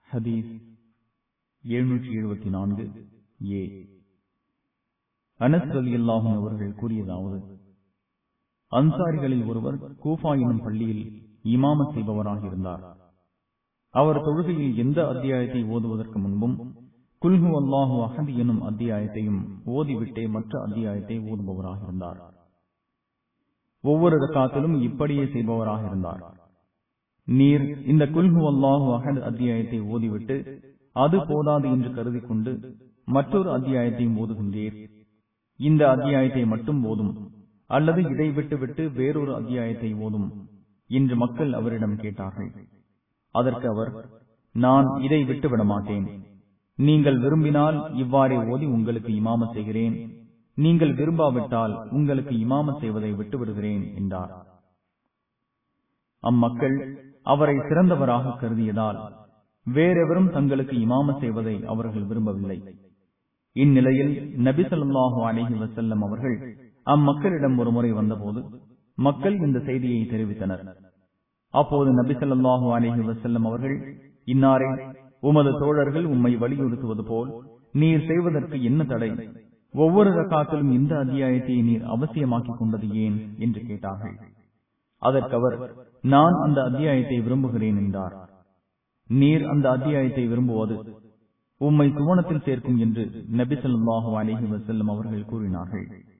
ஹதீஸ் எழுநூற்றி எழுபத்தி நான்கு ஏ அனஸ் அலி அல்லாஹும் அவர்கள் கூறியதாவது அன்சாரிகளில் ஒருவர் கூஃபா எனும் பள்ளியில் இமாமத் செய்பவராக இருந்தார் அவர் தொழுகையில் எந்த அத்தியாயத்தை ஓதுவதற்கு முன்பும் குல்ஹு அல்லாஹு அஹது எனும் அத்தியாயத்தையும் ஓதிவிட்டே மற்ற அத்தியாயத்தை ஓதுபவராக இருந்தார் ஒவ்வொரு ரக்காத்திலும் இப்படியே செய்பவராக இருந்தார் நீர் இந்த குல்ஹு அல்லாஹு அஹது அத்தியாயத்தை ஓதிவிட்டு அது போதாது என்று கருதி கொண்டு மற்றொரு அத்தியாயத்தையும் ஓதுகின்றீர் இந்த அத்தியாயத்தை மட்டும் ஓதும் அல்லது இதை விட்டுவிட்டு வேறொரு அத்தியாயத்தை ஓதும் என்று மக்கள் அவரிடம் கேட்டார்கள் அதற்கு அவர் நான் இதை விட்டுவிட மாட்டேன் நீங்கள் விரும்பினால் இவ்வாறே ஓதி உங்களுக்கு இமாம செய்கிறேன் நீங்கள் விரும்பாவிட்டால் உங்களுக்கு இமாம செய்வதை விட்டுவிடுகிறேன் என்றார் அம்மக்கள் அவரை சிறந்தவராக கருதியதால் வேறெவரும் தங்களுக்கு இமாம செய்வதை அவர்கள் விரும்பவில்லை இந்நிலையில் நபி சொல்லாஹு அலஹி வசல்லம் அவர்கள் அம்மக்களிடம் ஒரு முறை வந்தபோது மக்கள் இந்த செய்தியை தெரிவித்தனர் அப்போது நபி சொல்லாஹு அலஹி வசல்லம் அவர்கள் இன்னாரே உமது தோழர்கள் உம்மை வலியுறுத்துவது போல் நீர் செய்வதற்கு என்ன தடை ஒவ்வொரு ரக்காத்திலும் இந்த அத்தியாயத்தை நீர் அவசியமாக்கிக் கொண்டது ஏன் என்று கேட்டார்கள் அதற்கு அவர் நான் அந்த அத்தியாயத்தை விரும்புகிறேன் என்றார் நீர் அந்த அத்தியாயத்தை விரும்புவது உம்மை சுவனத்தில் சேர்க்கும் என்று நபி சொல்லாஹு அலிஹி வசல்லம் அவர்கள் கூறினார்கள்